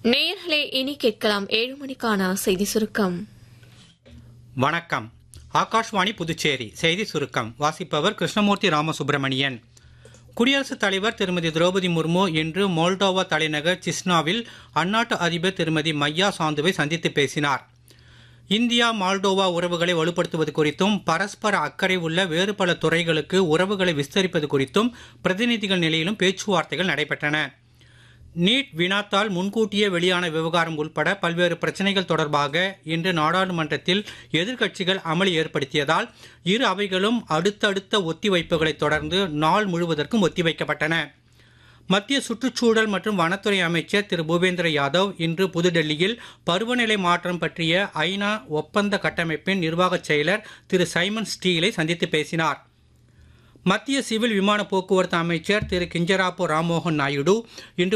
நேயர்களே இனி கேட்கலாம் ஏழு மணிக்கான செய்தி சுருக்கம் வணக்கம் ஆகாஷ்வாணி புதுச்சேரி செய்தி சுருக்கம் வாசிப்பவர் கிருஷ்ணமூர்த்தி ராமசுப்பிரமணியன் குடியரசுத் தலைவர் திருமதி திரௌபதி முர்மு இன்று மோல்டோவா தலைநகர் சிஸ்னாவில் அந்நாட்டு அதிபர் திருமதி மையா சாந்துவை சந்தித்து பேசினார் இந்தியா மால்டோவா உறவுகளை வலுப்படுத்துவது குறித்தும் பரஸ்பர அக்கறை உள்ள வேறு பல துறைகளுக்கு உறவுகளை விஸ்தரிப்பது குறித்தும் பிரதிநிதிகள் நிலையிலும் பேச்சுவார்த்தைகள் நடைபெற்றன நீட் வினாத்தால் முன்கூட்டியே வெளியான விவகாரம் உள்பட பல்வேறு பிரச்சனைகள் தொடர்பாக இன்று நாடாளுமன்றத்தில் எதிர்க்கட்சிகள் அமளி ஏற்படுத்தியதால் இரு அவைகளும் அடுத்தடுத்த ஒத்திவைப்புகளை தொடர்ந்து நாள் முழுவதற்கும் ஒத்திவைக்கப்பட்டன மத்திய சுற்றுச்சூழல் மற்றும் வனத்துறை அமைச்சர் திரு பூபேந்திர யாதவ் இன்று புதுடெல்லியில் பருவநிலை மாற்றம் பற்றிய ஐநா ஒப்பந்த கட்டமைப்பின் நிர்வாகச் செயலர் திரு சைமன் ஸ்டீலை சந்தித்து பேசினார் மத்திய சிவில் விமான போக்குவரத்து அமைச்சர் திரு கிஞ்சராப்பு ராம்மோகன் நாயுடு இன்று